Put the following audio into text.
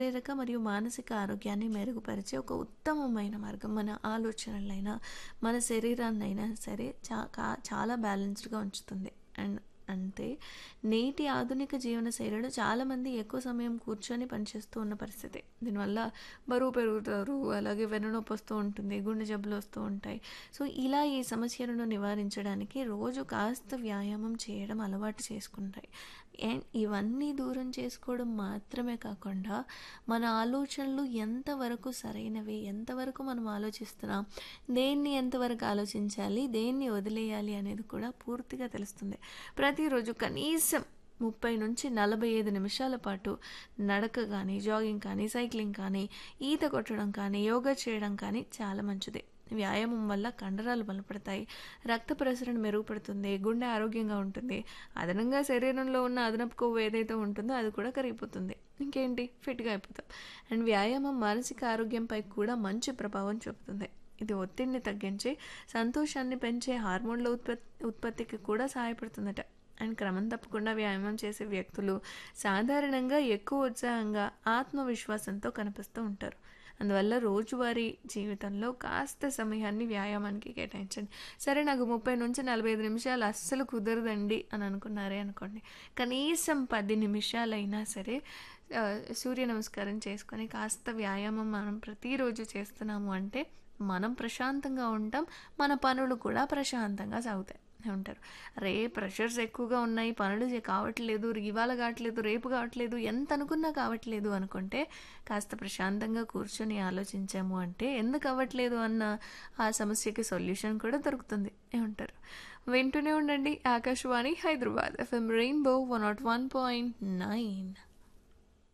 శారీరక మరియు మానసిక ఆరోగ్యాన్ని మెరుగుపరిచే ఒక ఉత్తమమైన మార్గం మన ఆలోచనలైనా మన శరీరాన్నైనా సరే చా కా- చాలా బ్యాలెన్స్డ్గా ఉంచుతుంది అండ్ అంతే నేటి ఆధునిక జీవన శైలిలో చాలామంది ఎక్కువ సమయం కూర్చొని పనిచేస్తూ ఉన్న పరిస్థితి దీనివల్ల బరువు పెరుగుతారు అలాగే వెన్నునొప్పి వస్తూ ఉంటుంది గుండె జబ్బులు వస్తూ ఉంటాయి సో ఇలా ఈ సమస్యలను నివారించడానికి రోజు కాస్త వ్యాయామం చేయడం అలవాటు చేసుకుంటాయి అండ్ ఇవన్నీ దూరం చేసుకోవడం మాత్రమే కాకుండా మన ఆలోచనలు ఎంతవరకు సరైనవి ఎంతవరకు మనం ఆలోచిస్తున్నాం దేన్ని ఎంతవరకు ఆలోచించాలి దేన్ని వదిలేయాలి అనేది కూడా పూర్తిగా తెలుస్తుంది ప్రతిరోజు కనీసం ముప్పై నుంచి నలభై ఐదు నిమిషాల పాటు నడక కానీ జాగింగ్ కానీ సైక్లింగ్ కానీ ఈత కొట్టడం కానీ యోగా చేయడం కానీ చాలా మంచిది వ్యాయామం వల్ల కండరాలు బలపడతాయి రక్త ప్రసరణ మెరుగుపడుతుంది గుండె ఆరోగ్యంగా ఉంటుంది అదనంగా శరీరంలో ఉన్న అదనపు కొవ్వు ఏదైతే ఉంటుందో అది కూడా కరిగిపోతుంది ఇంకేంటి ఫిట్గా అయిపోతాం అండ్ వ్యాయామం మానసిక ఆరోగ్యంపై కూడా మంచి ప్రభావం చూపుతుంది ఇది ఒత్తిడిని తగ్గించి సంతోషాన్ని పెంచే హార్మోన్ల ఉత్పత్తి ఉత్పత్తికి కూడా సహాయపడుతుందట అండ్ క్రమం తప్పకుండా వ్యాయామం చేసే వ్యక్తులు సాధారణంగా ఎక్కువ ఉత్సాహంగా ఆత్మవిశ్వాసంతో కనిపిస్తూ ఉంటారు అందువల్ల రోజువారీ జీవితంలో కాస్త సమయాన్ని వ్యాయామానికి కేటాయించండి సరే నాకు ముప్పై నుంచి నలభై ఐదు నిమిషాలు అస్సలు కుదరదండి అని అనుకున్నారే అనుకోండి కనీసం పది నిమిషాలైనా సరే ఆ, సూర్య నమస్కారం చేసుకొని కాస్త వ్యాయామం మనం ప్రతిరోజు చేస్తున్నాము అంటే మనం ప్రశాంతంగా ఉంటాం మన పనులు కూడా ప్రశాంతంగా సాగుతాయి ఉంటారు రే ప్రెషర్స్ ఎక్కువగా ఉన్నాయి పనులు చే- కావట్లేదు ఇవాళ కావట్లేదు రేపు కావట్లేదు ఎంత అనుకున్నా కావట్లేదు అనుకుంటే కాస్త ప్రశాంతంగా కూర్చొని ఆలోచించాము అంటే ఎందుకు అవ్వట్లేదు అన్న ఆ సమస్యకి సొల్యూషన్ కూడా దొరుకుతుంది ఏమంటారు వింటూనే ఉండండి Akashvani Hyderabad FM rainbow one nought one point nine